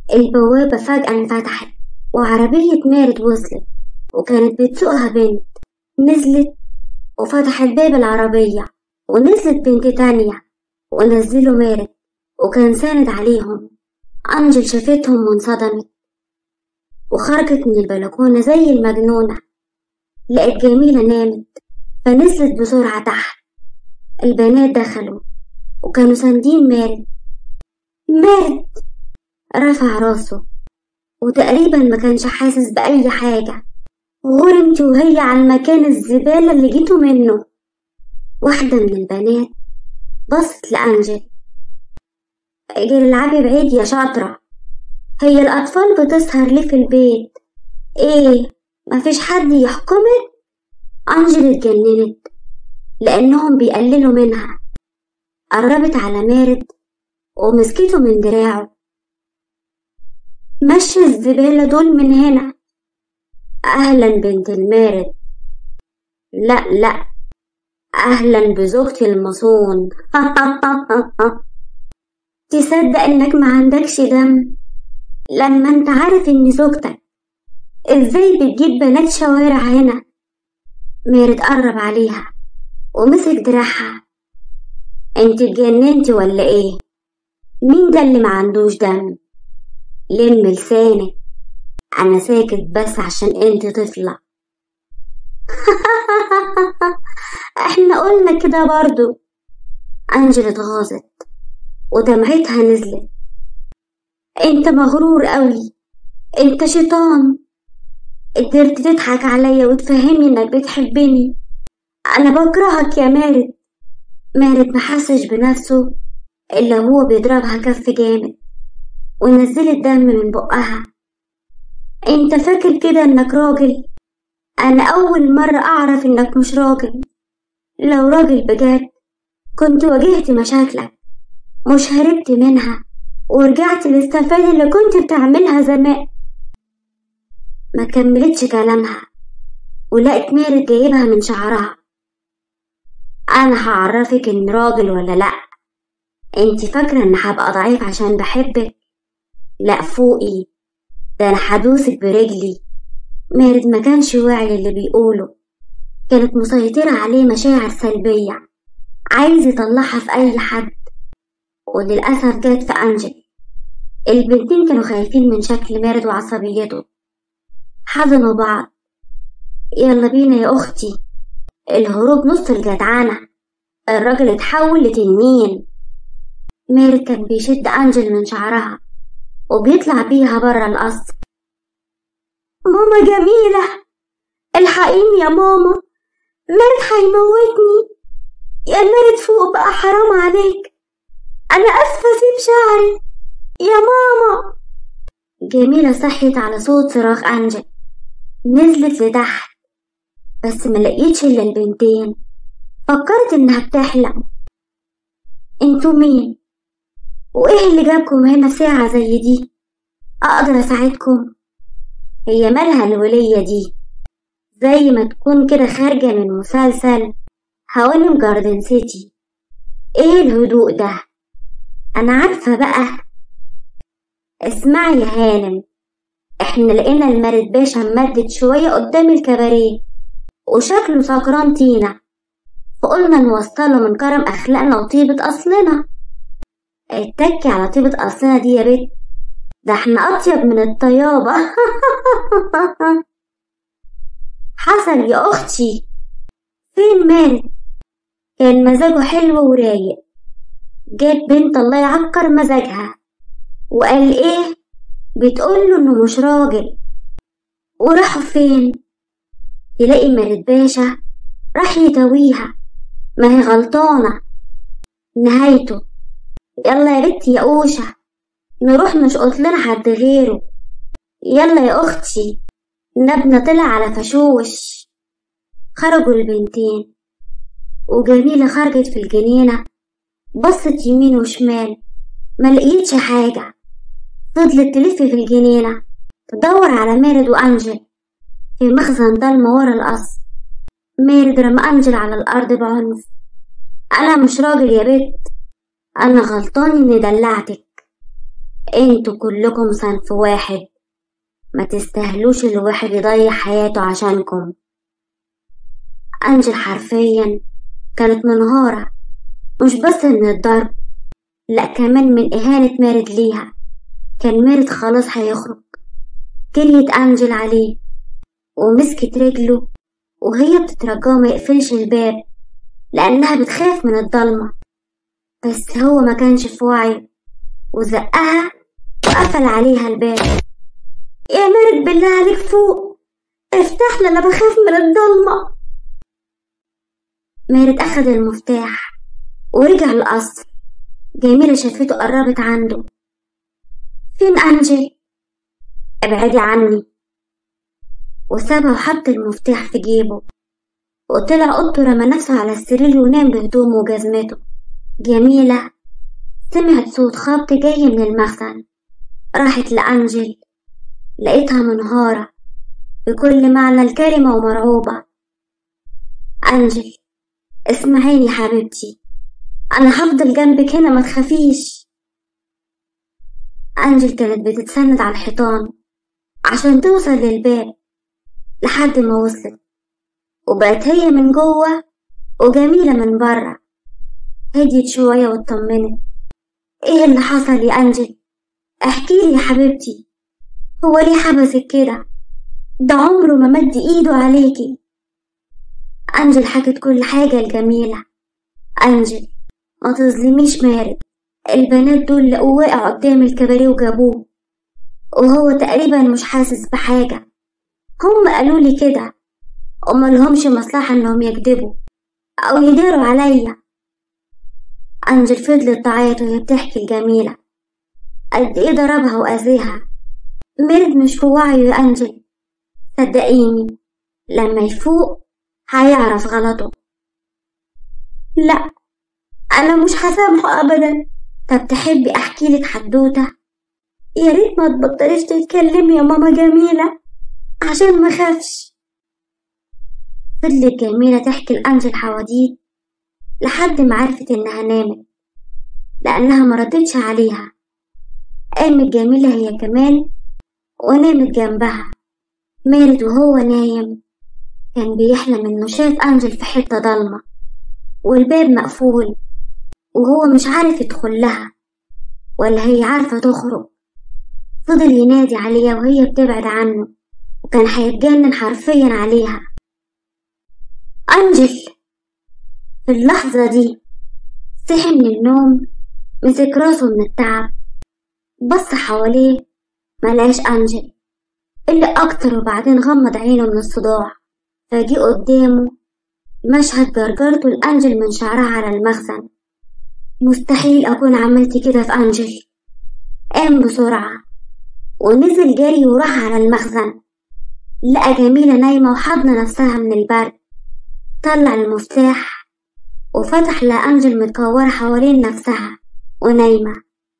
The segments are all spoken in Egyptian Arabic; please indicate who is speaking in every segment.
Speaker 1: البوابة فجأة انفتحت وعربية مارد وصلت وكانت بتسوقها بنت نزلت وفتحت باب العربية ونزلت بنت تانية ونزلوا مارد وكان ساند عليهم أنجل شافتهم وانصدمت وخرجت من البلكونة زي المجنونة لقت جميلة نامت فنزلت بسرعة تحت البنات دخلوا وكانوا ساندين مارد مارد رفع راسه وتقريبا ما كانش حاسس بأي حاجة غرمت وهي على المكان الزبالة اللي جيتوا منه واحدة من البنات بصت لأنجل اجي العبي بعيد يا شاطرة هي الأطفال بتسهر ليه في البيت ايه مفيش حد يحكمك أنجل اتجننت لأنهم بيقللوا منها قربت على مارد ومسكته من دراعه مشي الزبالة دول من هنا أهلا بنت المارد لا لا أهلا بزوجتي المصون تصدق إنك ما عندكش دم لما انت عارف إن زوجتك إزاي بتجيب بنات شوارع هنا مارد قرب عليها ومسك دراعها انت اتجننتي ولا ايه مين ده اللي ما عندوش دم لم لسانك انا ساكت بس عشان انت طفلة احنا قلنا كده برضو انجل اتغاظت ودمعتها نزلت انت مغرور قوي انت شيطان قدرت تضحك عليا وتفهمني انك بتحبني انا بكرهك يا مارد مارد محسش بنفسه الا هو بيضربها كف جامد ونزلت دم من بقها انت فاكر كده انك راجل انا اول مرة اعرف انك مش راجل لو راجل بجد كنت واجهت مشاكلك مش هربت منها ورجعت للسفادة اللي كنت بتعملها زمان ما كملتش كلامها ولقت مارد جايبها من شعرها انا هعرفك ان راجل ولا لا انت فاكرة ان هبقى ضعيف عشان بحبك لا فوقي ده انا هدوسك برجلي مارد ما كانش واعي للي بيقوله كانت مسيطرة عليه مشاعر سلبية عايز يطلعها في أي حد وللأسف جت في أنجل البنتين كانوا خايفين من شكل مارد وعصبيته حضنوا بعض يلا بينا يا أختي الهروب نص الجدعنة الراجل اتحول لتنين مارد كان بيشد أنجل من شعرها وبيطلع بيها برا القصر ماما جميلة الحقيني يا ماما مارد هيموتني يا مارد فوق بقى حرام عليك أنا أسفة سيب شعري يا ماما جميلة صحيت على صوت صراخ أنجل نزلت لتحت بس ما لقيتش إلا البنتين فكرت إنها بتحلم انتوا مين وإيه اللي جابكم هنا في ساعة زي دي أقدر أساعدكم هي مالها الولية دي زي ما تكون كده خارجة من مسلسل هوانم جاردن سيتي ايه الهدوء ده انا عارفة بقى اسمعي يا هانم احنا لقينا المارد باشا ممدد شوية قدام الكباريه وشكله سكران تينا فقلنا نوصله من كرم اخلاقنا وطيبة اصلنا اتكي على طيبة اصلنا دي يا بت ده احنا اطيب من الطيابة حصل يا اختي فين مارد كان مزاجه حلو ورايق جت بنت الله يعكر مزاجها وقال ايه بتقوله انه مش راجل وراحوا فين تلاقي مارد باشا راح يداويها ما هي غلطانة نهايته يلا يا بنتي يا أوشة نروح نشقط لنا حد غيره يلا يا أختي نبنا طلع على فشوش خرجوا البنتين وجميلة خرجت في الجنينة بصت يمين وشمال ما لقيتش حاجة فضلت تلف في الجنينة تدور على مارد وأنجل في مخزن ضلمة ورا القصر مارد رمى أنجل على الأرض بعنف أنا مش راجل يا بت أنا غلطان إني دلعتك انتوا كلكم صنف واحد ما تستاهلوش الواحد يضيع حياته عشانكم أنجل حرفيا كانت منهارة مش بس من الضرب لأ كمان من إهانة مارد ليها كان مارد خلاص هيخرج جريت أنجل عليه ومسكت رجله وهي بتترجاه ما يقفلش الباب لأنها بتخاف من الضلمة بس هو ما كانش في وعيه وزقها وقفل عليها الباب يا مارد بالله عليك فوق افتح لي انا بخاف من الضلمة مارد أخد المفتاح ورجع القصر جميلة شافته قربت عنده فين أنجل؟ ابعدي عني وسابها وحط المفتاح في جيبه وطلع أوضته رمى نفسه على السرير ونام بهدومه وجزمته جميلة سمعت صوت خبط جاي من المخزن راحت لأنجل لقيتها منهارة بكل معنى الكلمة ومرعوبة أنجل اسمعيني حبيبتي أنا هفضل جنبك هنا ما تخافيش أنجل كانت بتتسند على الحيطان عشان توصل للباب لحد ما وصلت وبقت هي من جوه وجميلة من بره هديت شوية واطمنت ايه اللي حصل يا أنجل احكيلي يا حبيبتي هو ليه حبسك كده ده عمره ما مد ايده عليكي أنجل حكت كل حاجة الجميلة أنجل ما تظلميش مارد البنات دول لقوه واقع قدام الكباريه وجابوه وهو تقريبا مش حاسس بحاجة هم قالوا لي كده وما لهمش مصلحة انهم يكذبوا او يداروا عليا انجل فضلت تعيط وهي بتحكي الجميلة قد ايه ضربها واذيها ميرد مش في وعيه يا انجل صدقيني لما يفوق هيعرف غلطه لا انا مش هسامحه ابدا طب تحبي احكي لك حدوته يا ريت ما تبطليش تتكلمي يا ماما جميله عشان ما خافش فضلت جميلة تحكي لأنجل حواديت لحد ما عرفت إنها نامت لأنها مردتش عليها قامت جميلة هي كمان ونامت جنبها مارد وهو نايم كان بيحلم إنه شاف أنجل في حتة ضلمة والباب مقفول وهو مش عارف يدخل لها ولا هي عارفة تخرج فضل ينادي عليها وهي بتبعد عنه وكان هيتجنن حرفيا عليها أنجل في اللحظة دي صحي من النوم مسك راسه من التعب بص حواليه ملقاش أنجل اللي أكتر وبعدين غمض عينه من الصداع فجي قدامه مشهد جرجرته لأنجل من شعرها على المخزن مستحيل أكون عملت كده في أنجل قام بسرعة ونزل جري وراح على المخزن لقى جميلة نايمة وحضن نفسها من البرد طلع المفتاح وفتح لأنجل متكورة حوالين نفسها ونايمة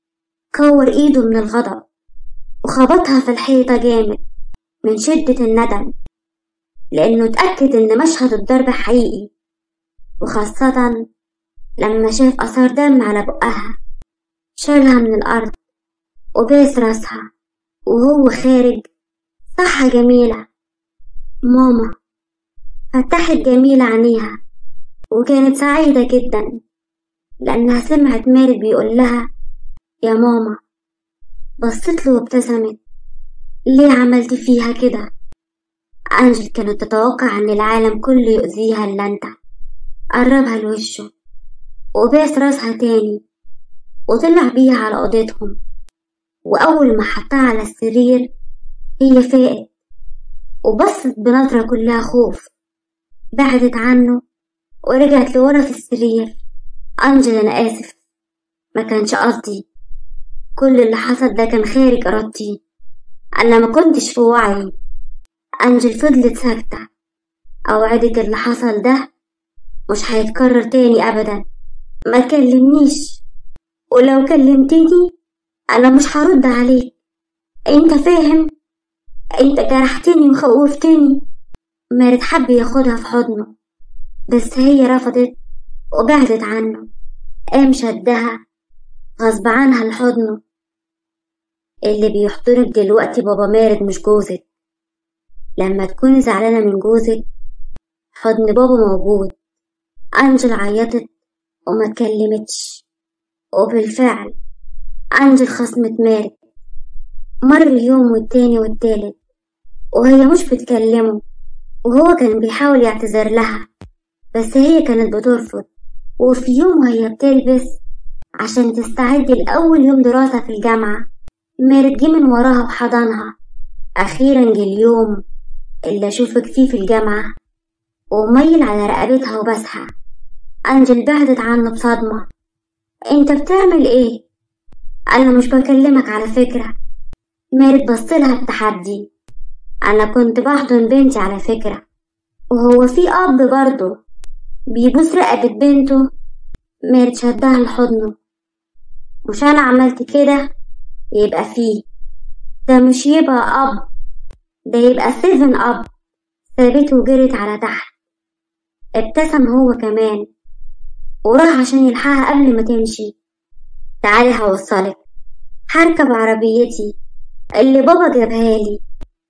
Speaker 1: كور ايده من الغضب وخبطها في الحيطة جامد من شدة الندم لأنه اتأكد إن مشهد الضرب حقيقي وخاصة لما شاف أثار دم على بقها شالها من الأرض وباس راسها وهو خارج صح جميلة ماما فتحت جميلة عينيها وكانت سعيدة جدا لأنها سمعت مارد بيقول لها يا ماما بصت له وابتسمت ليه عملت فيها كده أنجل كانت تتوقع أن العالم كله يؤذيها إلا أنت قربها لوشه وباس راسها تاني وطلع بيها على أوضتهم وأول ما حطها على السرير هي فاقت وبصت بنظرة كلها خوف بعدت عنه ورجعت لورا في السرير أنجل أنا آسف ما كانش قصدي كل اللي حصل ده كان خارج إرادتي أنا ما كنتش في وعي أنجل فضلت ساكتة أوعدك اللي حصل ده مش هيتكرر تاني أبدا ما تكلمنيش ولو كلمتني أنا مش هرد عليك أنت فاهم أنت جرحتني وخوفتني مارد حب ياخدها في حضنه بس هي رفضت وبعدت عنه قام شدها غصب عنها لحضنه اللي بيحضنك دلوقتي بابا مارد مش جوزك لما تكوني زعلانة من جوزك حضن بابا موجود أنجل عيطت وما اتكلمتش وبالفعل أنجل خصمت مارد مر اليوم والتاني والتالت وهي مش بتكلمه وهو كان بيحاول يعتذر لها بس هي كانت بترفض وفي يوم وهي بتلبس عشان تستعد لأول يوم دراسة في الجامعة مارد جه من وراها وحضنها أخيرا جه اليوم اللي أشوفك فيه في الجامعة وميل على رقبتها وبسها أنجل بعدت عنه بصدمة أنت بتعمل إيه؟ أنا مش بكلمك على فكرة مارد بصلها بتحدي أنا كنت بحضن بنتي على فكرة وهو في أب برضه بيبوس رقبة بنته مارد شدها لحضنه مش أنا عملت كده يبقى فيه ده مش يبقى أب ده يبقى سيفن أب سابته وجرت على تحت ابتسم هو كمان وراح عشان يلحقها قبل ما تمشي تعالي هوصلك هركب عربيتي اللي بابا جابها لي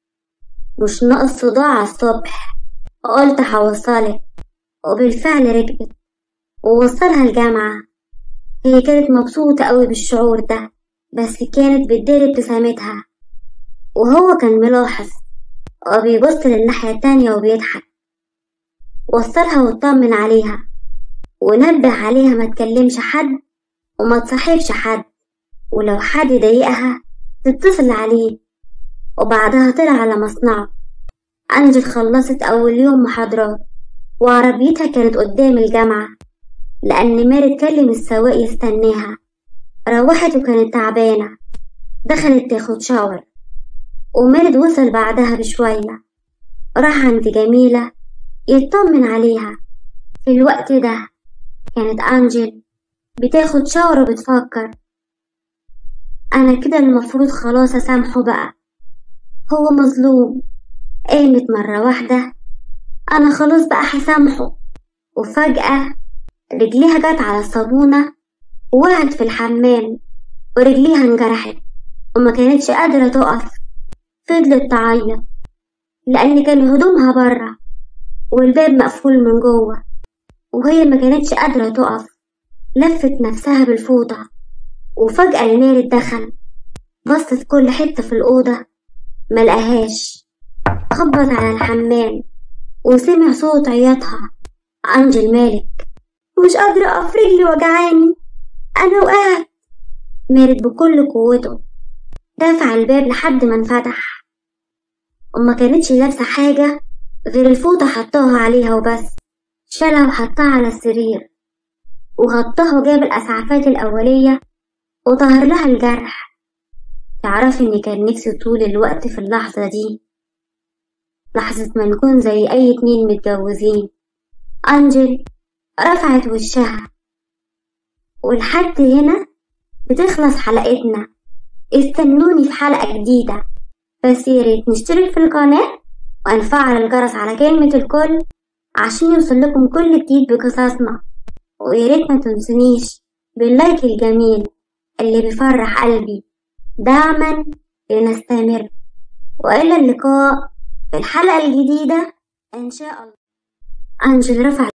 Speaker 1: مش ناقص صداع الصبح قلت هوصلك وبالفعل ركبت ووصلها الجامعة هي كانت مبسوطة قوي بالشعور ده بس كانت بتداري ابتسامتها وهو كان ملاحظ وبيبص للناحية التانية وبيضحك وصلها واطمن عليها ونبه عليها ما تكلمش حد وما تصاحبش حد ولو حد ضايقها تتصل عليه وبعدها طلع على مصنعه أنجل خلصت أول يوم محاضرات وعربيتها كانت قدام الجامعة لأن ماري تكلم السواق يستناها روحت وكانت تعبانة دخلت تاخد شاور ومارد وصل بعدها بشوية راح عند جميلة يطمن عليها في الوقت ده كانت أنجل بتاخد شاور وبتفكر أنا كده المفروض خلاص أسامحه بقى هو مظلوم قامت مرة واحدة أنا خلاص بقى هسامحه وفجأة رجليها جت على الصابونة ووقعت في الحمام ورجليها انجرحت وما كانتش قادرة تقف فضلت تعيط لأن كان هدومها برا والباب مقفول من جوه وهي ما كانتش قادرة تقف لفت نفسها بالفوطة وفجأة المارد دخل بصت كل حتة في الأوضة ملقاهاش خبط على الحمام وسمع صوت عياطها أنجل مالك مش قادرة أقف رجلي وجعاني أنا وقعت مارد بكل قوته دافع الباب لحد ما انفتح وما كانتش لابسة حاجة غير الفوطة حطاها عليها وبس شالها وحطها على السرير وغطاها وجاب الأسعافات الأولية وطهر لها الجرح تعرفي إني كان نفسي طول الوقت في اللحظة دي لحظة ما نكون زي أي اتنين متجوزين أنجل رفعت وشها ولحد هنا بتخلص حلقتنا استنوني في حلقة جديدة بس ياريت نشترك في القناة ونفعل الجرس على كلمة الكل عشان يوصل لكم كل جديد بقصصنا وياريت ما تنسونيش باللايك الجميل اللي بيفرح قلبي دعما لنستمر وإلى اللقاء في الحلقة الجديدة إن شاء الله أنجل رفع